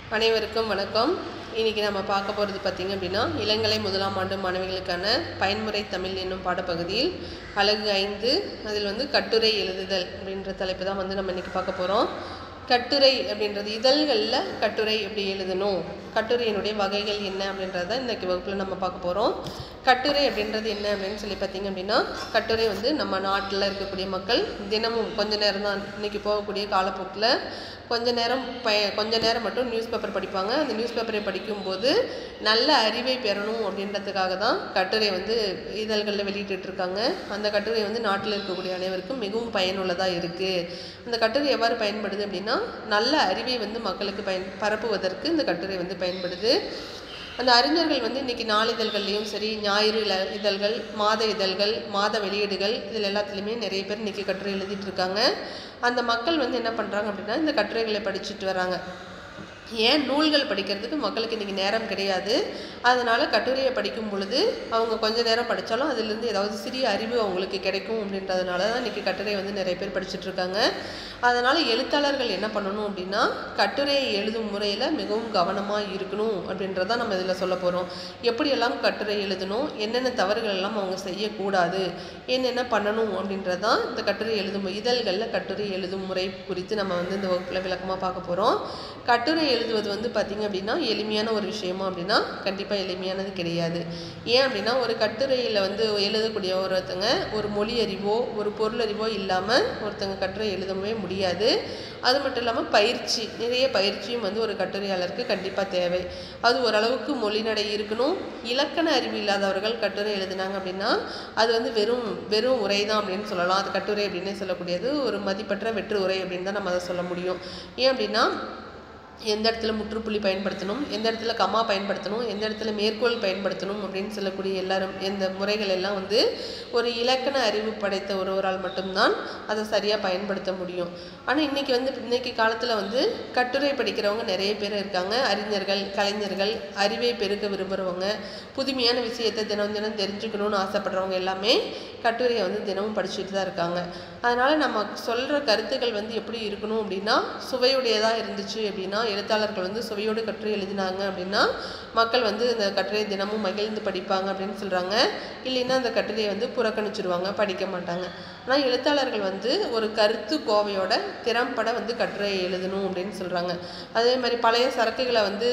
அனைவருக்கும் வணக்கம் இன்றைக்கி நம்ம பார்க்க போகிறது பார்த்திங்க அப்படின்னா இளங்கலை முதலாம் ஆண்டு மாணவிகளுக்கான பயன்முறை தமிழ் என்னும் பாடப்பகுதியில் அழகு ஐந்து அதில் வந்து கட்டுரை எழுதுதல் அப்படின்ற தலைப்பு தான் வந்து நம்ம இன்றைக்கி பார்க்க போகிறோம் கட்டுரை அப்படின்றது இதழ்களில் கட்டுரை எப்படி எழுதணும் கட்டுரையினுடைய வகைகள் என்ன அப்படின்றத இன்றைக்கி வகுப்பில் நம்ம பார்க்க போகிறோம் கட்டுரை அப்படின்றது என்ன அப்படின்னு சொல்லி பார்த்தீங்க அப்படின்னா கட்டுரை வந்து நம்ம நாட்டில் இருக்கக்கூடிய மக்கள் தினமும் கொஞ்ச நேரம் தான் இன்றைக்கி போகக்கூடிய காலப்போக்கில் கொஞ்ச நேரம் பய கொஞ்ச நேரம் மட்டும் நியூஸ் பேப்பர் படிப்பாங்க அந்த நியூஸ் பேப்பரை படிக்கும்போது நல்ல அறிவை பெறணும் அப்படின்றதுக்காக தான் கட்டுரை வந்து இதழ்களில் வெளியிட்டு இருக்காங்க அந்த கட்டுரை வந்து நாட்டில் இருக்கக்கூடிய அனைவருக்கும் மிகவும் பயனுள்ளதாக இருக்குது அந்த கட்டுரை எவ்வாறு பயன்படுது அப்படின்னா நல்ல அறிவை வந்து மக்களுக்கு பயன் பரப்புவதற்கு இந்த கட்டுரை வந்து பயன்படுது அந்த அறிஞர்கள் வந்து இன்றைக்கி நாளிதழ்கள்லேயும் சரி ஞாயிறு இல இதழ்கள் மாத இதழ்கள் மாத வெளியீடுகள் இதில் எல்லாத்துலேயுமே நிறைய பேர் இன்றைக்கி கட்டுரை எழுதிட்டு இருக்காங்க அந்த மக்கள் வந்து என்ன பண்ணுறாங்க அப்படின்னா இந்த கட்டுரைகளை படிச்சுட்டு வராங்க ஏன் நூல்கள் படிக்கிறதுக்கு மக்களுக்கு இன்றைக்கி நேரம் கிடையாது அதனால் கட்டுரையை படிக்கும் பொழுது அவங்க கொஞ்ச நேரம் படித்தாலும் அதிலிருந்து ஏதாவது சிறிய அறிவு அவங்களுக்கு கிடைக்கும் அப்படின்றதுனால தான் இன்றைக்கி கட்டுரை வந்து நிறைய பேர் படிச்சுட்டு இருக்காங்க அதனால் எழுத்தாளர்கள் என்ன பண்ணணும் அப்படின்னா கட்டுரையை எழுதும் முறையில் மிகவும் கவனமாக இருக்கணும் அப்படின்றத நம்ம இதில் சொல்ல போகிறோம் எப்படியெல்லாம் கட்டுரை எழுதணும் என்னென்ன தவறுகள் எல்லாம் அவங்க செய்யக்கூடாது என்னென்ன பண்ணணும் அப்படின்றது தான் இந்த கட்டுரை எழுதும் இதழ்களில் கட்டுரை எழுதும் முறை குறித்து நம்ம வந்து இந்த வகுப்பில் விளக்கமாக பார்க்க போகிறோம் கட்டுரை எழுதுவது வந்து பார்த்திங்க அப்படின்னா எளிமையான ஒரு விஷயமா அப்படின்னா கண்டிப்பாக எளிமையானது கிடையாது ஏன் அப்படின்னா ஒரு கட்டுரையில் வந்து எழுதக்கூடிய ஒருத்தங்க ஒரு மொழி அறிவோ ஒரு பொருள் அறிவோ இல்லாமல் ஒருத்தங்க கட்டுரை எழுதவே முடியாது அது மட்டும் இல்லாமல் பயிற்சி நிறைய பயிற்சியும் வந்து ஒரு கட்டுரையாளருக்கு கண்டிப்பாக தேவை அது ஓரளவுக்கு மொழிநடை இருக்கணும் இலக்கண அறிவு இல்லாதவர்கள் கட்டுரை எழுதினாங்க அப்படின்னா அது வந்து வெறும் வெறும் உரை தான் அப்படின்னு சொல்லலாம் அது கட்டுரை அப்படின்னே சொல்லக்கூடியது ஒரு மதிப்பற்ற வெற்று உரை அப்படின்னு தான் நம்ம அதை சொல்ல முடியும் ஏன் அப்படின்னா எந்த இடத்துல முற்றுப்புள்ளி பயன்படுத்தணும் எந்த இடத்துல கம்மா பயன்படுத்தணும் எந்த இடத்துல மேற்கோள் பயன்படுத்தணும் அப்படின்னு சொல்லக்கூடிய எல்லாரும் இந்த முறைகள் எல்லாம் வந்து ஒரு இலக்கண அறிவு படைத்த ஒருவரால் மட்டும்தான் அதை சரியாக பயன்படுத்த முடியும் ஆனால் இன்றைக்கி வந்து இன்றைக்கி காலத்தில் வந்து கட்டுரை படிக்கிறவங்க நிறைய பேர் இருக்காங்க அறிஞர்கள் கலைஞர்கள் அறிவை பெருக்க விரும்புகிறவங்க புதுமையான விஷயத்தை தினம் தினம் தெரிஞ்சுக்கணும்னு ஆசைப்படுறவங்க எல்லாமே கட்டுரையை வந்து தினமும் படிச்சுட்டு தான் இருக்காங்க அதனால் நம்ம சொல்கிற கருத்துக்கள் வந்து எப்படி இருக்கணும் அப்படின்னா சுவையுடையதாக இருந்துச்சு அப்படின்னா எழுத்தாளர்கள் வந்து சுவையோடு கட்டுரை எழுதினாங்க அப்படின்னா மக்கள் வந்து இந்த கட்டுரையை தினமும் மகிழ்ந்து படிப்பாங்க அப்படின்னு சொல்கிறாங்க இல்லைன்னா அந்த கட்டுரையை வந்து புறக்கணிச்சிருவாங்க படிக்க மாட்டாங்க ஆனால் எழுத்தாளர்கள் வந்து ஒரு கருத்து கோவையோட திறம்பட வந்து கட்டுரை எழுதணும் அப்படின்னு சொல்கிறாங்க அதே மாதிரி பழைய சரக்குகளை வந்து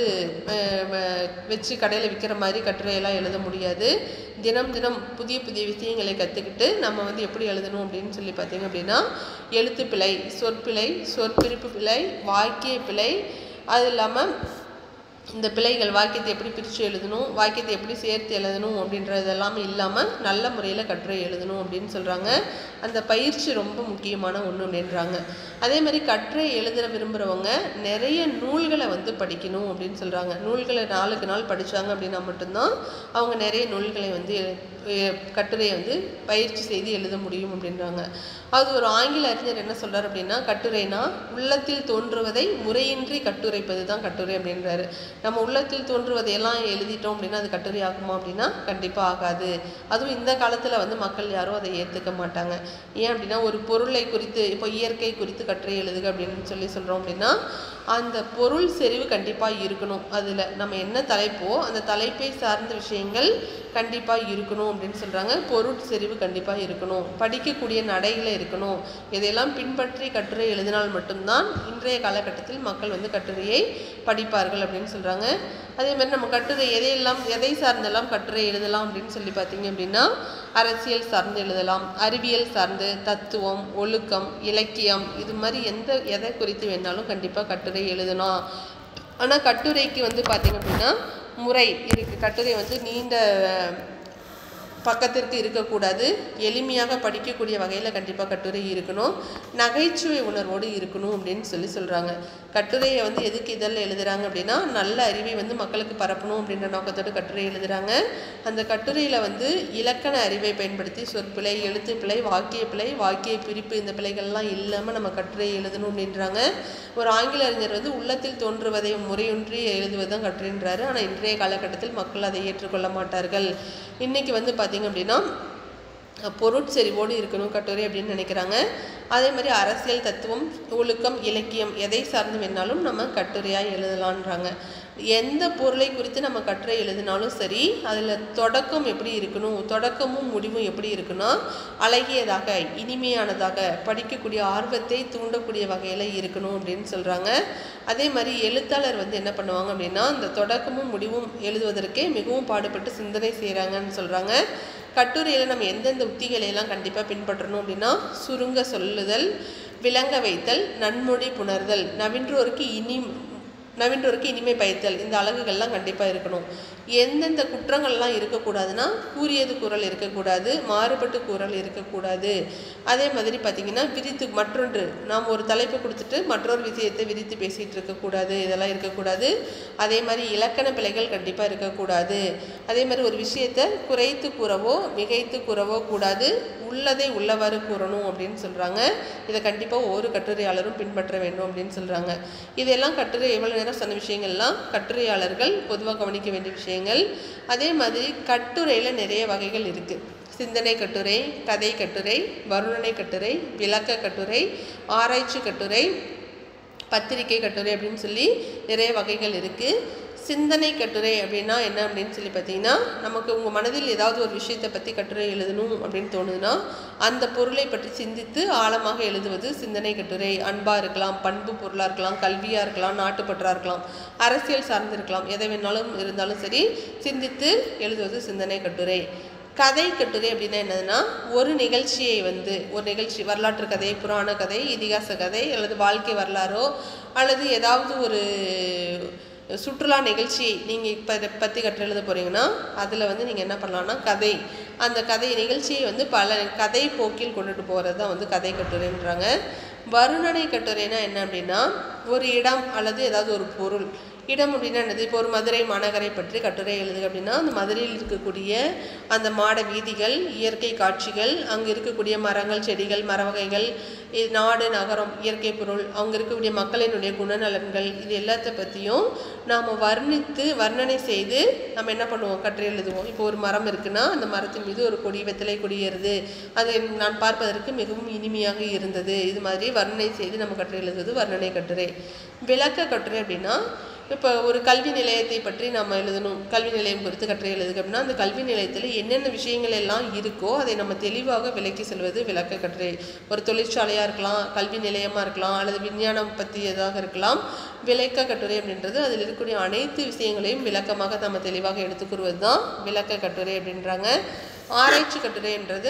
வச்சு கடையில் விற்கிற மாதிரி கட்டுரையெல்லாம் எழுத முடியாது தினம் தினம் புதிய புதிய விஷயங்களை கற்றுக்கிட்டு நம்ம வந்து எப்படி எழுதணும் அப்படின்னு சொல்லி பார்த்தீங்க அப்படின்னா எழுத்து பிழை சொற்பிழை சொற்பிரிப்பு பிழை வாக்கிய பிழை அது இல்லாமல் இந்த பிழைகள் வாக்கியத்தை எப்படி பிரித்து எழுதணும் வாக்கியத்தை எப்படி சேர்த்து எழுதணும் அப்படின்றது எல்லாமே இல்லாமல் நல்ல முறையில் கட்டுரை எழுதணும் அப்படின்னு சொல்கிறாங்க அந்த பயிற்சி ரொம்ப முக்கியமான ஒன்று அப்படின்றாங்க அதே மாதிரி கட்டுரை எழுத விரும்புகிறவங்க நிறைய நூல்களை வந்து படிக்கணும் அப்படின்னு சொல்கிறாங்க நூல்களை நாளுக்கு நாள் படித்தாங்க அப்படின்னா மட்டும்தான் அவங்க நிறைய நூல்களை வந்து கட்டுரையை வந்து பயிற்சி செய்து எழுத முடியும் அப்படின்றாங்க அது ஒரு ஆங்கில அறிஞர் என்ன சொல்கிறார் அப்படின்னா கட்டுரைனா உள்ளத்தில் தோன்றுவதை முறையின்றி கட்டுரைப்பது தான் கட்டுரை அப்படின்றாரு நம்ம உள்ளத்தில் தோன்றுவதையெல்லாம் எழுதிட்டோம் அப்படின்னா அது கட்டுரை ஆகுமா அப்படின்னா கண்டிப்பாக ஆகாது அதுவும் இந்த காலத்தில் வந்து மக்கள் யாரும் அதை ஏற்றுக்க மாட்டாங்க ஏன் அப்படின்னா ஒரு பொருளை குறித்து இப்போ இயற்கை குறித்து கட்டுரை எழுதுக அப்படின்னு சொல்லி சொல்கிறோம் அப்படின்னா அந்த பொருள் செறிவு கண்டிப்பாக இருக்கணும் அதில் நம்ம என்ன தலைப்போ அந்த தலைப்பை சார்ந்த விஷயங்கள் கண்டிப்பாக இருக்கணும் அப்படின்னு சொல்கிறாங்க பொருள் செறிவு கண்டிப்பாக இருக்கணும் படிக்கக்கூடிய நடையில் இருக்கணும் இதையெல்லாம் பின்பற்றி கட்டுரை எழுதினால் மட்டும்தான் இன்றைய காலகட்டத்தில் மக்கள் வந்து கட்டுரையை படிப்பார்கள் அப்படின்னு சொல்கிறாங்க அதே மாதிரி நம்ம கட்டுரை எதையெல்லாம் எதை சார்ந்தெல்லாம் கட்டுரை எழுதலாம் அப்படின்னு சொல்லி பார்த்தீங்க அப்படின்னா அரசியல் சார்ந்து எழுதலாம் அறிவியல் சார்ந்து தத்துவம் ஒழுக்கம் இலக்கியம் இது மாதிரி எந்த எதை குறித்து வேணாலும் கண்டிப்பாக கட்டுரை எழுதலாம் ஆனால் கட்டுரைக்கு வந்து பார்த்திங்க அப்படின்னா முறை இருக்குது கட்டுரை வந்து நீண்ட பக்கத்திற்கு இருக்கக்கூடாது எளிமையாக படிக்கக்கூடிய வகையில் கண்டிப்பாக கட்டுரை இருக்கணும் நகைச்சுவை உணர்வோடு இருக்கணும் அப்படின்னு சொல்லி சொல்கிறாங்க கட்டுரையை வந்து எதுக்கு இதழில் எழுதுகிறாங்க அப்படின்னா நல்ல அறிவை வந்து மக்களுக்கு பரப்பணும் அப்படின்ற நோக்கத்தோடு கட்டுரை எழுதுகிறாங்க அந்த கட்டுரையில் வந்து இலக்கண அறிவை பயன்படுத்தி சொற்பிழை எழுத்து பிழை வாக்கிய பிழை வாக்கிய பிரிப்பு இந்த பிழைகள்லாம் இல்லாமல் நம்ம கட்டுரை எழுதணும் அப்படின்றாங்க ஒரு ஆங்கில அறிஞர் வந்து உள்ளத்தில் தோன்றுவதை முறையொன்றி எழுதுவது தான் கட்டுரைன்றாரு ஆனால் இன்றைய காலகட்டத்தில் மக்கள் அதை ஏற்றுக்கொள்ள மாட்டார்கள் இன்றைக்கி வந்து பார்த்திங்க அப்படின்னா பொருட்செறிவோடு இருக்கணும் கட்டுரை அப்படின்னு நினைக்கிறாங்க அதே மாதிரி அரசியல் தத்துவம் ஒழுக்கம் இலக்கியம் எதை சார்ந்து வேணாலும் நம்ம கட்டுரையாக எழுதலான்றாங்க எந்த பொருளை குறித்து நம்ம கட்டுரை எழுதினாலும் சரி அதில் தொடக்கம் எப்படி இருக்கணும் தொடக்கமும் முடிவும் எப்படி இருக்குன்னா அழகியதாக இனிமையானதாக படிக்கக்கூடிய ஆர்வத்தை தூண்டக்கூடிய வகையில் இருக்கணும் அப்படின்னு சொல்கிறாங்க அதே மாதிரி எழுத்தாளர் வந்து என்ன பண்ணுவாங்க அப்படின்னா இந்த தொடக்கமும் முடிவும் எழுதுவதற்கே மிகவும் பாடுபட்டு சிந்தனை செய்கிறாங்கன்னு சொல்கிறாங்க கட்டுரையில் நம்ம எந்தெந்த உத்திகளை எல்லாம் கண்டிப்பாக பின்பற்றணும் அப்படின்னா சுருங்க சொல்லுதல் விளங்க வைத்தல் நன்மொழி புணர்தல் நவின்றோருக்கு இனி நவீன்றோருக்கு இனிமை பயத்தல் இந்த அழகுகள்லாம் கண்டிப்பாக இருக்கணும் எந்தெந்த குற்றங்கள்லாம் இருக்கக்கூடாதுன்னா கூறியது குரல் இருக்கக்கூடாது மாறுபட்டு குரல் இருக்கக்கூடாது அதே மாதிரி பார்த்திங்கன்னா விரித்து மற்றொன்று நாம் ஒரு தலைப்பு கொடுத்துட்டு மற்றொரு விஷயத்தை விரித்து பேசிகிட்டு இருக்கக்கூடாது இதெல்லாம் இருக்கக்கூடாது அதே மாதிரி இலக்கண பிழைகள் கண்டிப்பாக இருக்கக்கூடாது அதே மாதிரி ஒரு விஷயத்தை குறைத்து கூறவோ மிகைத்து கூறவோ கூடாது உள்ளதை உள்ளவாறு கூறணும் அப்படின்னு சொல்கிறாங்க இதை கண்டிப்பாக ஒவ்வொரு கட்டுரையாளரும் பின்பற்ற வேண்டும் அப்படின்னு சொல்கிறாங்க இதெல்லாம் கட்டுரை எவ்வளோ நேரம் சொன்ன விஷயங்கள்லாம் கட்டுரையாளர்கள் பொதுவாக கவனிக்க வேண்டிய விஷயங்கள் அதே மாதிரி கட்டுரையில் நிறைய வகைகள் இருக்குது சிந்தனை கட்டுரை கதை கட்டுரை வருணனை கட்டுரை விளக்க கட்டுரை ஆராய்ச்சி கட்டுரை பத்திரிகை கட்டுரை அப்படின்னு சொல்லி நிறைய வகைகள் இருக்குது சிந்தனை கட்டுரை அப்படின்னா என்ன அப்படின்னு சொல்லி பார்த்தீங்கன்னா நமக்கு உங்கள் மனதில் ஏதாவது ஒரு விஷயத்தை பற்றி கட்டுரை எழுதணும் அப்படின்னு தோணுதுன்னா அந்த பொருளை பற்றி சிந்தித்து ஆழமாக எழுதுவது சிந்தனை கட்டுரை அன்பாக இருக்கலாம் பண்பு பொருளாக இருக்கலாம் கல்வியாக இருக்கலாம் நாட்டுப்பற்றாக இருக்கலாம் அரசியல் சார்ந்து இருக்கலாம் எதை வேணாலும் இருந்தாலும் சரி சிந்தித்து எழுதுவது சிந்தனை கட்டுரை கதை கட்டுரை அப்படின்னா என்னதுன்னா ஒரு நிகழ்ச்சியை வந்து ஒரு நிகழ்ச்சி வரலாற்று கதை புராண கதை இதிகாச கதை அல்லது வாழ்க்கை வரலாறோ அல்லது ஏதாவது ஒரு சுற்றுலா நிகழ்ச்சி நீங்கள் இப்போ இதை பற்றி கற்று எழுத போகிறீங்கன்னா அதில் வந்து நீங்கள் என்ன பண்ணலாம்னா கதை அந்த கதை நிகழ்ச்சியை வந்து பல கதை போக்கில் கொண்டுட்டு போகிறது தான் வந்து கதை கட்டுரைன்றாங்க வருணனை கட்டுரைனா என்ன அப்படின்னா ஒரு இடம் அல்லது ஏதாவது ஒரு பொருள் இடம் அப்படின்னா என்னது இப்போ ஒரு மதுரை மாநகரை பற்றி கட்டுரை எழுதுக அப்படின்னா அந்த மதுரையில் இருக்கக்கூடிய அந்த மாட வீதிகள் இயற்கை காட்சிகள் அங்கே இருக்கக்கூடிய மரங்கள் செடிகள் மர வகைகள் இது நாடு நகரம் இயற்கை பொருள் அங்கே இருக்கக்கூடிய மக்களினுடைய குணநலன்கள் இது எல்லாத்த பற்றியும் நாம் வர்ணித்து வர்ணனை செய்து நம்ம என்ன பண்ணுவோம் கட்டுரை எழுதுவோம் இப்போ ஒரு மரம் இருக்குன்னா அந்த மரத்தின் மீது ஒரு கொடி வெத்தலை கொடி ஏறுது அது நான் பார்ப்பதற்கு மிகவும் இனிமையாக இருந்தது இது மாதிரி வர்ணனை செய்து நம்ம கட்டுரை எழுதுவது வர்ணனை கட்டுரை விளக்க கட்டுரை அப்படின்னா இப்போ ஒரு கல்வி நிலையத்தை பற்றி நம்ம எழுதணும் கல்வி நிலையம் குறித்து கட்டுரை எழுதுக அப்படின்னா அந்த கல்வி நிலையத்தில் என்னென்ன விஷயங்கள் எல்லாம் இருக்கோ அதை நம்ம தெளிவாக விளக்கி செல்வது விளக்க கட்டுரை ஒரு தொழிற்சாலையாக இருக்கலாம் கல்வி நிலையமாக இருக்கலாம் அல்லது விஞ்ஞானம் பற்றி எதாக இருக்கலாம் விளக்க கட்டுரை அப்படின்றது அதில் இருக்கக்கூடிய அனைத்து விஷயங்களையும் விளக்கமாக நம்ம தெளிவாக எடுத்துக்கூறுவது தான் விளக்க கட்டுரை அப்படின்றாங்க ஆராய்ச்சி கட்டுரைன்றது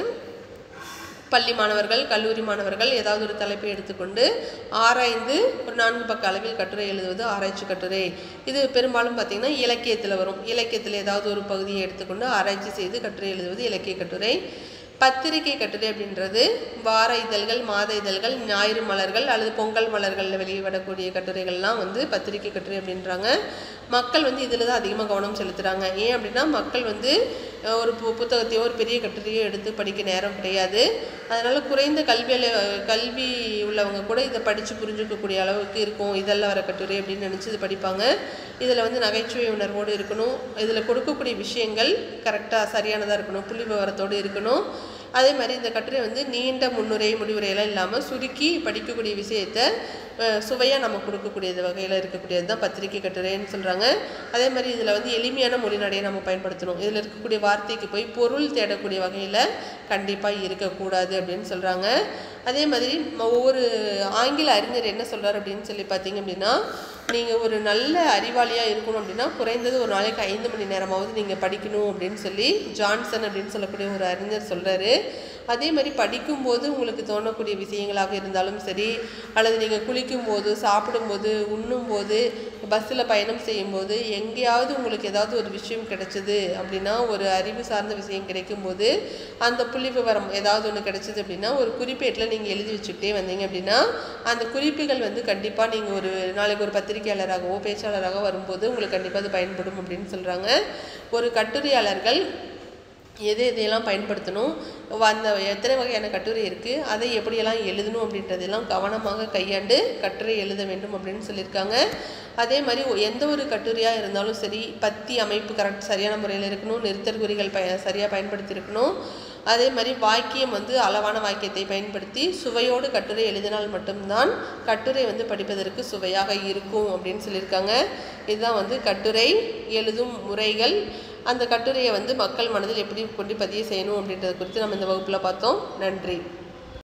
பள்ளி மாணவர்கள் கல்லூரி மாணவர்கள் ஏதாவது ஒரு தலைப்பை எடுத்துக்கொண்டு ஆராய்ந்து ஒரு நான்கு பக்க அளவில் கட்டுரை எழுதுவது ஆராய்ச்சி கட்டுரை இது பெரும்பாலும் பார்த்திங்கன்னா இலக்கியத்தில் வரும் இலக்கியத்தில் ஏதாவது ஒரு பகுதியை எடுத்துக்கொண்டு ஆராய்ச்சி செய்து கட்டுரை எழுதுவது இலக்கிய கட்டுரை பத்திரிகை கட்டுரை அப்படின்றது வார இதழ்கள் மாத இதழ்கள் ஞாயிறு மலர்கள் அல்லது பொங்கல் மலர்களில் வெளியிடக்கூடிய கட்டுரைகள்லாம் வந்து பத்திரிகை கட்டுரை அப்படின்றாங்க மக்கள் வந்து இதில் தான் அதிகமாக கவனம் செலுத்துகிறாங்க ஏன் அப்படின்னா மக்கள் வந்து அஹ், ஒரு பு புத்தகத்தையோ ஒரு பெரிய கட்டுரையோ எடுத்து படிக்க நேரம் கிடையாது அதனால் குறைந்த கல்வியில் கல்வி உள்ளவங்க கூட இதை படித்து புரிஞ்சுக்கக்கூடிய அளவுக்கு இருக்கும் இதெல்லாம் வர கட்டுரை அப்படின்னு நினச்சி இது படிப்பாங்க இதில் வந்து நகைச்சுவை உணர்வோடு இருக்கணும் இதில் கொடுக்கக்கூடிய விஷயங்கள் கரெக்டாக சரியானதாக இருக்கணும் புள்ளி விவரத்தோடு இருக்கணும் அதே மாதிரி இந்த கட்டுரை வந்து நீண்ட முன்னுரை முடிவுரையெல்லாம் இல்லாமல் சுருக்கி படிக்கக்கூடிய விஷயத்தை சுவையாக நம்ம கொடுக்கக்கூடியது வகையில் இருக்கக்கூடியது தான் பத்திரிகை கட்டுரைன்னு சொல்கிறாங்க அதே மாதிரி இதில் வந்து எளிமையான மொழிநடையை நம்ம பயன்படுத்தணும் இதில் இருக்கக்கூடிய வார்த்தைக்கு போய் பொருள் தேடக்கூடிய வகையில் கண்டிப்பாக இருக்கக்கூடாது அப்படின்னு சொல்கிறாங்க அதே மாதிரி ம- ஒவ்வொரு ஆங்கில அறிஞர் என்ன சொல்றாரு அப்படின்னு சொல்லி பார்த்தீங்க அப்படின்னா நீங்கள் ஒரு நல்ல அறிவாளியாக இருக்கணும் அப்படின்னா குறைந்தது ஒரு நாளைக்கு ஐந்து மணி நேரமாவது நீங்கள் படிக்கணும் அப்படின்னு சொல்லி ஜான்சன் அப்படின்னு சொல்லக்கூடிய ஒரு அறிஞர் சொல்கிறாரு அதே மாதிரி படிக்கும்போது உங்களுக்கு தோணக்கூடிய விஷயங்களாக இருந்தாலும் சரி அல்லது நீங்கள் குளிக்கும்போது சாப்பிடும்போது உண்ணும்போது பஸ்ஸில் பயணம் செய்யும்போது எங்கேயாவது உங்களுக்கு ஏதாவது ஒரு விஷயம் கிடைச்சது அப்படின்னா ஒரு அறிவு சார்ந்த விஷயம் கிடைக்கும்போது அந்த புள்ளி விவரம் ஏதாவது ஒன்று கிடைச்சது அப்படின்னா ஒரு குறிப்பேட்டில் நீங்கள் எழுதி வச்சுக்கிட்டே வந்தீங்க அப்படின்னா அந்த குறிப்புகள் வந்து கண்டிப்பாக நீங்கள் ஒரு நாளைக்கு ஒரு பத்திரிகையாளராகவோ பேச்சாளராகவோ வரும்போது உங்களுக்கு கண்டிப்பாக அது பயன்படும் அப்படின்னு சொல்கிறாங்க ஒரு கட்டுரையாளர்கள் எது எதையெல்லாம் பயன்படுத்தணும் அந்த எத்தனை வகையான கட்டுரை இருக்குது அதை எப்படியெல்லாம் எழுதணும் அப்படின்றதெல்லாம் கவனமாக கையாண்டு கட்டுரை எழுத வேண்டும் அப்படின்னு சொல்லியிருக்காங்க அதே மாதிரி ஒ- எந்த ஒரு கட்டுரையாக இருந்தாலும் சரி பத்தி அமைப்பு கரெக்ட் சரியான முறையில் இருக்கணும் நிறுத்தற் குறிகள் பய சரியாக பயன்படுத்தி இருக்கணும் அதே மாதிரி வாக்கியம் வந்து அளவான வாக்கியத்தை பயன்படுத்தி சுவையோடு கட்டுரை எழுதினால் மட்டும்தான் கட்டுரை வந்து படிப்பதற்கு சுவையாக இருக்கும் அப்படின்னு சொல்லியிருக்காங்க இதுதான் வந்து கட்டுரை எழுதும் முறைகள் அந்த கட்டுரையை வந்து மக்கள் மனதில் எப்படி கொண்டு பதிய செய்யணும் அப்படின்றத குறித்து நம்ம இந்த வகுப்பில் பார்த்தோம் நன்றி